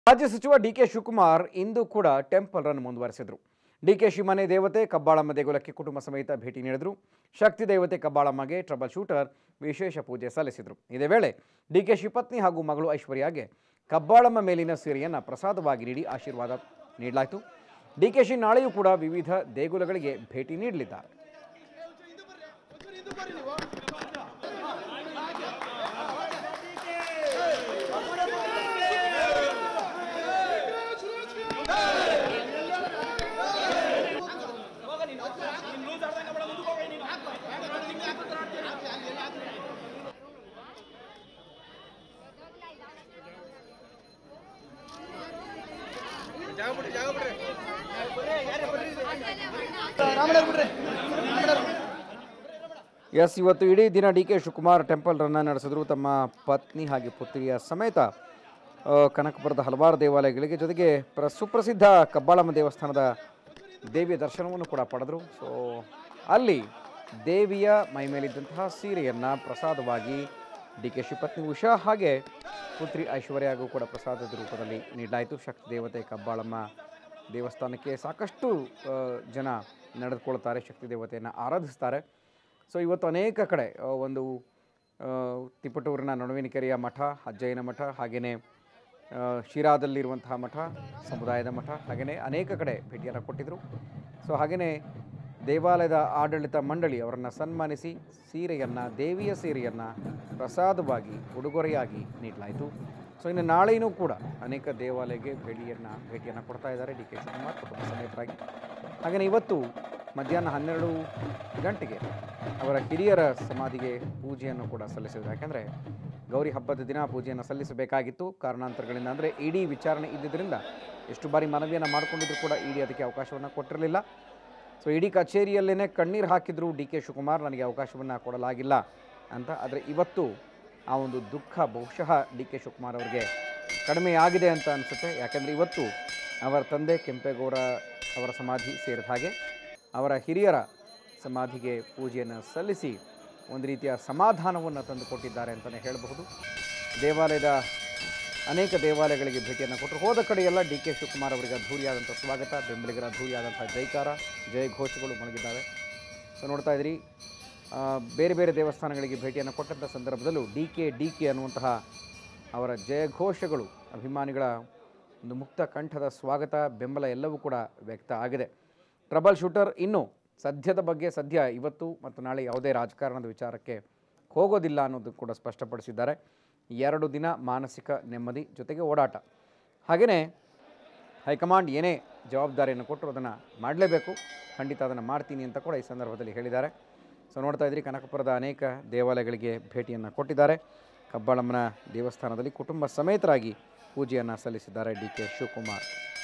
ರಾಜ್ಯ ಸಚಿವ D K Shivakumar ಇಂದು ಕೂಡ ಟೆಂಪಲ್ ರನ್ ಮುಂದುವರೆಸಿದರು ಡಿ ಕೆ ಶಿವಮನೆ ದೇವತೆ ಕಬ್ಬಾಳಮ್ಮ ದೇಗುಲಕ್ಕೆ ಕುಟುಂಬ ಸಮೇತ ಭೇಟಿ ನೀಡಿದರು ಶಕ್ತಿ ದೇವತೆ ಕಬ್ಬಾಳಮ್ಮಗೆ ಟ್ರಬಲ್ ಶೂಟರ್ ವಿಶೇಷ ಪೂಜೆ ಸಲ್ಲಿಸಿದರು ಇದೇ ವೇಳೆ ಡಿ ಕೆ ಶಿವಪತ್ನಿ ಹಾಗೂ ಮಗಳು ಐಶ್ವರ್ಯಾಗೆ ಕಬ್ಬಾಳಮ್ಮ ಮೇಲಿನ ಸೀರೆಯನ್ನು ಪ್ರಸಾದವಾಗಿ ನೀಡಿ ಆಶೀರ್ವಾದ ನೀಡಲಾಯಿತು ಡಿ ಕೆ ಶಿ ನಾಳೆಯೂ ಕೂಡ ವಿವಿಧ ದೇಗುಲಗಳಿಗೆ ಭೇಟಿ ನೀಡಲಿದ್ದಾರೆ ಎಸ್ ಇವತ್ತು ಇಡೀ ದಿನ ಡಿ ಕೆ ಶಿವಕುಮಾರ್ ಟೆಂಪಲ್ ರನ್ನ ನಡೆಸಿದ್ರು ತಮ್ಮ ಪತ್ನಿ ಹಾಗೆ ಪುತ್ರಿಯ ಸಮೇತ ಆ, ಕನಕಪುರದ ಹಲವಾರು ದೇವಾಲಯಗಳಿಗೆ ಜೊತೆಗೆ ಪ್ರ ಸುಪ್ರಸಿದ್ಧ ಕಬ್ಬಾಳಮ್ಮ ದೇವಸ್ಥಾನದ ದೇವಿಯ ದರ್ಶನವನ್ನು ಕೂಡ ಪಡೆದರು ಸೊ ಅಲ್ಲಿ ದೇವಿಯ ಮೈ ಮೇಲಿದ್ದಂತಹ ಸೀರೆಯನ್ನು ಪ್ರಸಾದವಾಗಿ ಡಿ ಕೆ ಶಿವಪತ್ನಿ ಉಷಾ ಹಾಗೆ ಪುತ್ರಿ ಐಶ್ವರ್ಯಾಗೂ ಕೂಡ ಪ್ರಸಾದದ ರೂಪದಲ್ಲಿ ನೀಡಲಾಯಿತು ಶಕ್ತಿ ದೇವತೆ ಕಬ್ಬಾಳಮ್ಮ ದೇವಸ್ಥಾನಕ್ಕೆ ಸಾಕಷ್ಟು ಆ, ಜನ ನಡೆದುಕೊಳ್ತಾರೆ ಶಕ್ತಿ ದೇವತೆಯನ್ನು ಆರಾಧಿಸ್ತಾರೆ ಸೊ ಇವತ್ತು ಅನೇಕ ಕಡೆ ಆ, ಒಂದು ಆ, ತಿಪಟೂರಿನ ನೊಣವಿನಕೆರೆಯ ಮಠ ಅಜ್ಜಯ್ಯನ ಮಠ ಹಾಗೆಯೇ ಆ, ಶಿರಾದಲ್ಲಿರುವಂತಹ ಮಠ ಸಮುದಾಯದ ಮಠ ಹಾಗೆಯೇ ಅನೇಕ ಕಡೆ ಭೇಟಿಯನ್ನು ಕೊಟ್ಟಿದ್ದರು ಸೊ ಹಾಗೆಯೇ ದೇವಾಲಯದ ಆಡಳಿತ ಮಂಡಳಿ ಅವರನ್ನು ಸನ್ಮಾನಿಸಿ ಸೀರೆಯನ್ನು ದೇವಿಯ ಸೀರೆಯನ್ನು ಪ್ರಸಾದವಾಗಿ ಉಡುಗೊರೆಯಾಗಿ ನೀಡಲಾಯಿತು ಸೊ ಇನ್ನು ನಾಳೆಯೂ ಕೂಡ ಅನೇಕ ದೇವಾಲಯಕ್ಕೆ ಭೇಟಿಯನ್ನು ಭೇಟಿಯನ್ನು ಕೊಡ್ತಾ ಇದ್ದಾರೆ ಡಿ ಕೆ ಶಿವಕುಮಾರ್ ಕುಟುಂಬ ಸಮೇತರಾಗಿ ಹಾಗೆಯೇ ಇವತ್ತು ಮಧ್ಯಾಹ್ನ ಹನ್ನೆರಡು ಗಂಟೆಗೆ ಅವರ ಹಿರಿಯರ ಸಮಾಧಿಗೆ ಪೂಜೆಯನ್ನು ಕೂಡ ಸಲ್ಲಿಸಿದರು ಯಾಕೆಂದರೆ ಗೌರಿ ಹಬ್ಬದ ದಿನ ಪೂಜೆಯನ್ನು ಸಲ್ಲಿಸಬೇಕಾಗಿತ್ತು ಕಾರಣಾಂತರಗಳಿಂದ ಅಂದರೆ ಇಡೀ ವಿಚಾರಣೆ ಇದ್ದಿದ್ದರಿಂದ ಎಷ್ಟು ಬಾರಿ ಮನವಿಯನ್ನು ಮಾಡಿಕೊಂಡಿದ್ರು ಕೂಡ ಇಡಿ ಅದಕ್ಕೆ ಅವಕಾಶವನ್ನು ಕೊಟ್ಟಿರಲಿಲ್ಲ ಸೊ ಇಡೀ ಕಚೇರಿಯಲ್ಲೇ ಕಣ್ಣೀರು ಹಾಕಿದ್ರು ಡಿ ಕೆ ಶಿವಕುಮಾರ್ ನನಗೆ ಅವಕಾಶವನ್ನು ಕೊಡಲಾಗಿಲ್ಲ ಅಂತ ಆದರೆ ಇವತ್ತು ಆ ಒಂದು ದುಃಖ ಬಹುಶಃ ಡಿ ಕೆ ಶಿವಕುಮಾರ್ ಅವರಿಗೆ ಕಡಿಮೆ ಆಗಿದೆ ಅಂತ ಅನಿಸುತ್ತೆ ಯಾಕಂದರೆ ಇವತ್ತು ಅವರ ತಂದೆ ಕೆಂಪೇಗೌಡ ಅವರ ಸಮಾಧಿ ಸೇರಿದ ಹಾಗೆ ಅವರ ಹಿರಿಯರ ಸಮಾಧಿಗೆ ಪೂಜೆಯನ್ನು ಸಲ್ಲಿಸಿ ಒಂದು ರೀತಿಯ ಸಮಾಧಾನವನ್ನು ತಂದುಕೊಟ್ಟಿದ್ದಾರೆ ಅಂತಲೇ ಹೇಳಬಹುದು ದೇವಾಲಯದ ಅನೇಕ ದೇವಾಲಯಗಳಿಗೆ ಭೇಟಿಯನ್ನು ಕೊಟ್ಟರು ಹೋದ ಕಡೆಯೆಲ್ಲ ಡಿ ಕೆ ಶಿವಕುಮಾರ್ ಅವರಿಗೆ ಅದ್ಧೂರಿಯಾದಂಥ ಸ್ವಾಗತ ಬೆಂಬಲಿಗರ ಅದ್ಧೂರಿಯಾದಂಥ ಜೈಕಾರ ಜಯ ಘೋಷಗಳು ಮೊಳಗಿದ್ದಾವೆ ಸೊ ನೋಡ್ತಾ ಇದ್ರಿ ಆ, ಬೇರೆ ಬೇರೆ ದೇವಸ್ಥಾನಗಳಿಗೆ ಭೇಟಿಯನ್ನು ಕೊಟ್ಟಂಥ ಸಂದರ್ಭದಲ್ಲೂ ಡಿ ಕೆ ಡಿ ಕೆ ಅನ್ನುವಂತಹ ಅವರ ಜಯಘೋಷಗಳು ಅಭಿಮಾನಿಗಳ ಒಂದು ಮುಕ್ತ ಕಂಠದ ಸ್ವಾಗತ ಬೆಂಬಲ ಎಲ್ಲವೂ ಕೂಡ ವ್ಯಕ್ತ ಆಗಿದೆ ಟ್ರಬಲ್ ಶೂಟರ್ ಇನ್ನು ಸದ್ಯದ ಬಗ್ಗೆ ಸದ್ಯ ಇವತ್ತು ಮತ್ತು ನಾಳೆ ಯಾವುದೇ ರಾಜಕಾರಣದ ವಿಚಾರಕ್ಕೆ ಹೋಗೋದಿಲ್ಲ ಅನ್ನೋದು ಕೂಡ ಸ್ಪಷ್ಟಪಡಿಸಿದ್ದಾರೆ ಎರಡು ದಿನ ಮಾನಸಿಕ ನೆಮ್ಮದಿ ಜೊತೆಗೆ ಓಡಾಟ ಹಾಗೆಯೇ ಹೈಕಮಾಂಡ್ ಏನೇ ಜವಾಬ್ದಾರಿಯನ್ನು ಕೊಟ್ಟರು ಅದನ್ನು ಮಾಡಲೇಬೇಕು ಖಂಡಿತ ಅದನ್ನು ಮಾಡ್ತೀನಿ ಅಂತ ಕೂಡ ಈ ಸಂದರ್ಭದಲ್ಲಿ ಹೇಳಿದ್ದಾರೆ ಸೊ ನೋಡ್ತಾ ಇದ್ರಿ ಕನಕಪುರದ ಅನೇಕ ದೇವಾಲಯಗಳಿಗೆ ಭೇಟಿಯನ್ನು ಕೊಟ್ಟಿದ್ದಾರೆ ಕಬ್ಬಾಳಮ್ಮನ ದೇವಸ್ಥಾನದಲ್ಲಿ ಕುಟುಂಬ ಸಮೇತರಾಗಿ ಪೂಜೆಯನ್ನು ಸಲ್ಲಿಸಿದ್ದಾರೆ ಡಿ ಕೆ ಶಿವಕುಮಾರ್